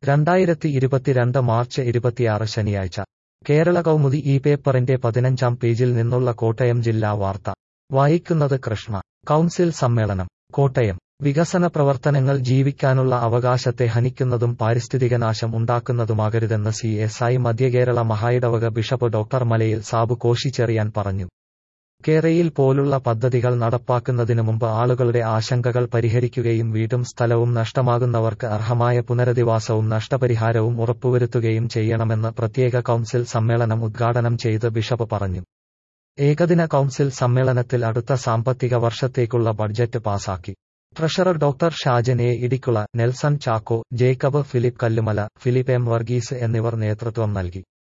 രണ്ടായിരത്തി ഇരുപത്തിരണ്ട് മാർച്ച് ഇരുപത്തിയാറ് ശനിയാഴ്ച കേരള കൗമുദി ഈ പേപ്പറിന്റെ പതിനഞ്ചാം പേജിൽ നിന്നുള്ള കോട്ടയം ജില്ലാ വാർത്ത വായിക്കുന്നത് കൃഷ്ണ കൗൺസിൽ സമ്മേളനം കോട്ടയം വികസന പ്രവർത്തനങ്ങൾ ജീവിക്കാനുള്ള അവകാശത്തെ ഹനിക്കുന്നതും പാരിസ്ഥിതികനാശം ഉണ്ടാക്കുന്നതുമാകരുതെന്ന് സി എസ് ഐ മധ്യകേരള മഹായിടവക ബിഷപ്പ് ഡോക്ടർ മലയിൽ സാബു കോശിച്ചെറിയാൻ പറഞ്ഞു കേരയിൽ പോലുള്ള പദ്ധതികൾ നടപ്പാക്കുന്നതിനു മുമ്പ് ആളുകളുടെ ആശങ്കകൾ പരിഹരിക്കുകയും വീടും സ്ഥലവും നഷ്ടമാകുന്നവർക്ക് അർഹമായ പുനരധിവാസവും നഷ്ടപരിഹാരവും ഉറപ്പുവരുത്തുകയും ചെയ്യണമെന്ന് പ്രത്യേക കൗൺസിൽ സമ്മേളനം ഉദ്ഘാടനം ചെയ്ത് ബിഷപ്പ് പറഞ്ഞു ഏകദിന കൗൺസിൽ സമ്മേളനത്തിൽ അടുത്ത സാമ്പത്തിക വർഷത്തേക്കുള്ള ബഡ്ജറ്റ് പാസാക്കി treasurer doctor Shajan A Idikkula Nelson Chacko Jacob Philip Kallumala Philip M Varghese എന്നിവർ നേതൃത്വം നൽകി